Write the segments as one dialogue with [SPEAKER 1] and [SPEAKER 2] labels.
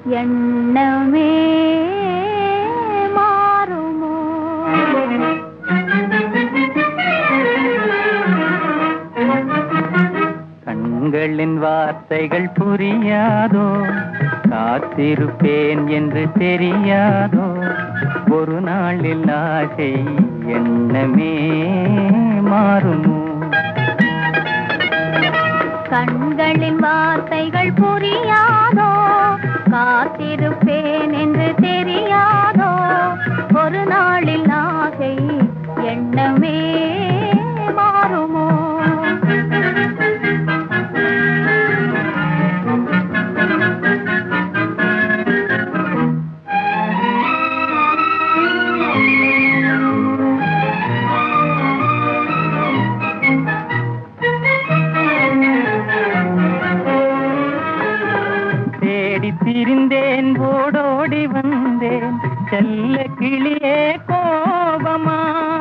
[SPEAKER 1] எண்ணமே மாறுமோ
[SPEAKER 2] கண்களின் வார்த்தைகள் புரியாதோ காத்திருப்பேன் என்று தெரியாதோ ஒரு நாளில் ஆசை எண்ணமே மாறுமோ
[SPEAKER 1] கண்களின் வார்த்தைகள் புரியாதோ காத்திருப்பேன் என்று தெரியாதோ ஒரு நாளில் ஆசை எண்ணமே மாறுமோ
[SPEAKER 2] தேடி திரிந்தேன் ஓடோடி வந்தேன் செல்ல கிளியே கோபமா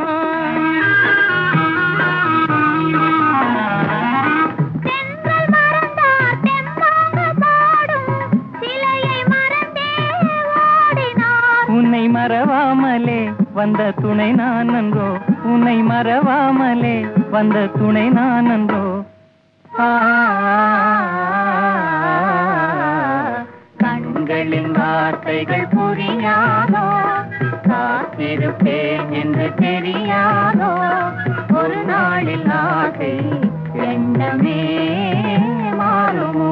[SPEAKER 1] தென்றல் மறந்தார் தெம்மாக பாடும் சிலையை மறந்தே ஓடினார்
[SPEAKER 2] உன்னை மறவாமலே வந்த துணை நான் நன்றோ உன்னை மறவாமலே வந்த துணை நான் நன்றோ ஆ, கண்களின் வார்த்தைகள் புரியாதோ காத்திருப்பேன் என்று தெரியாதோ ஒரு நாளில் ஆசை எண்ணமே மாறுமோ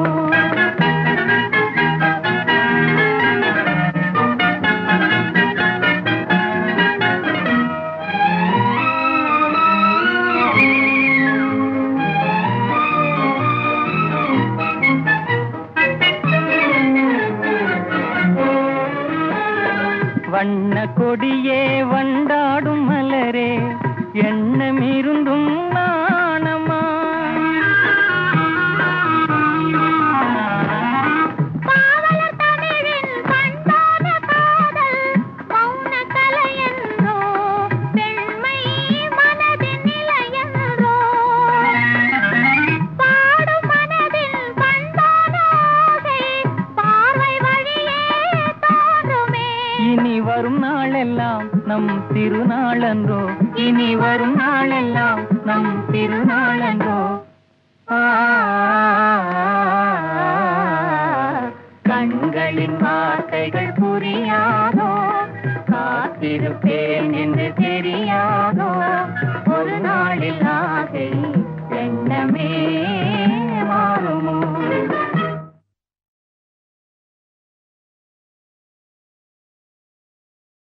[SPEAKER 2] வண்ண கொடியே வண்டாடும் மலரே எண்ணம் இருந்தும் நாணமா
[SPEAKER 1] பாவலர் தமிழின் பண்பான காதல் மௌன கலையென்றோ பெண்மை மனதின் நிலையென்றோ பாடும் மனதில் பண்பான ஆசை பார்வை வழியே தோன்றுமே
[SPEAKER 2] இனி வரும் நாளெல்லாம் நம் திருநாளன்றோ இனி வரும் நாளெல்லாம் நம் திருநாளன்றோ ஆ, கண்களின் வார்த்தைகள் புரியாதோ காத்திருப்பேன் என்று தெரியாதோ ஒரு நாளில் ஆசை எண்ணமே